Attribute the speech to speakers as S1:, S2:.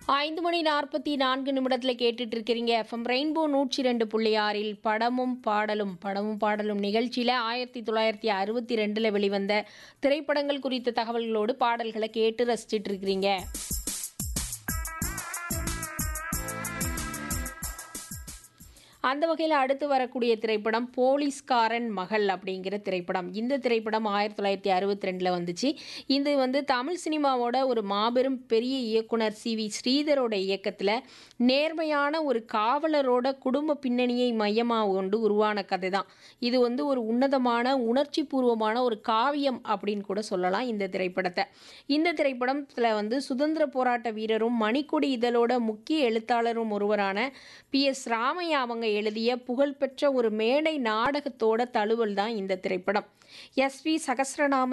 S1: ஐந்து மணி நாற்பத்தி நான்கு நிமிடத்தில் கேட்டுட்டு இருக்கிறீங்க எஃப்எம் ரெயின்போ நூற்றி ரெண்டு புள்ளி ஆறில் படமும் பாடலும் படமும் பாடலும் நிகழ்ச்சியில் ஆயிரத்தி தொள்ளாயிரத்தி அறுபத்தி ரெண்டில் வெளிவந்த திரைப்படங்கள் குறித்த தகவல்களோடு பாடல்களை கேட்டு ரசிச்சிட்டு இருக்கிறீங்க அந்த வகையில் அடுத்து வரக்கூடிய திரைப்படம் போலீஸ்காரன் மகள் அப்படிங்கிற திரைப்படம் இந்த திரைப்படம் ஆயிரத்தி தொள்ளாயிரத்தி அறுபத்தி ரெண்டில் வந்துச்சு இது வந்து தமிழ் சினிமாவோட ஒரு மாபெரும் பெரிய இயக்குனர் சி வி ஸ்ரீதரோட இயக்கத்தில் நேர்மையான ஒரு காவலரோட குடும்ப பின்னணியை மையமாக கொண்டு உருவான கதை தான் இது வந்து ஒரு உன்னதமான உணர்ச்சி பூர்வமான ஒரு காவியம் அப்படின்னு கூட சொல்லலாம் இந்த திரைப்படத்தை இந்த திரைப்படத்தில் வந்து சுதந்திர போராட்ட வீரரும் மணிக்கொடி இதழோட முக்கிய எழுத்தாளரும் ஒருவரான பி எஸ் ராமையா அவங்க எழுதிய புகழ்பெற்ற ஒரு மேடை நாடகத்தோட தழுவல் தான் இந்த திரைப்படம் எஸ் வி சகஸ்ரநாம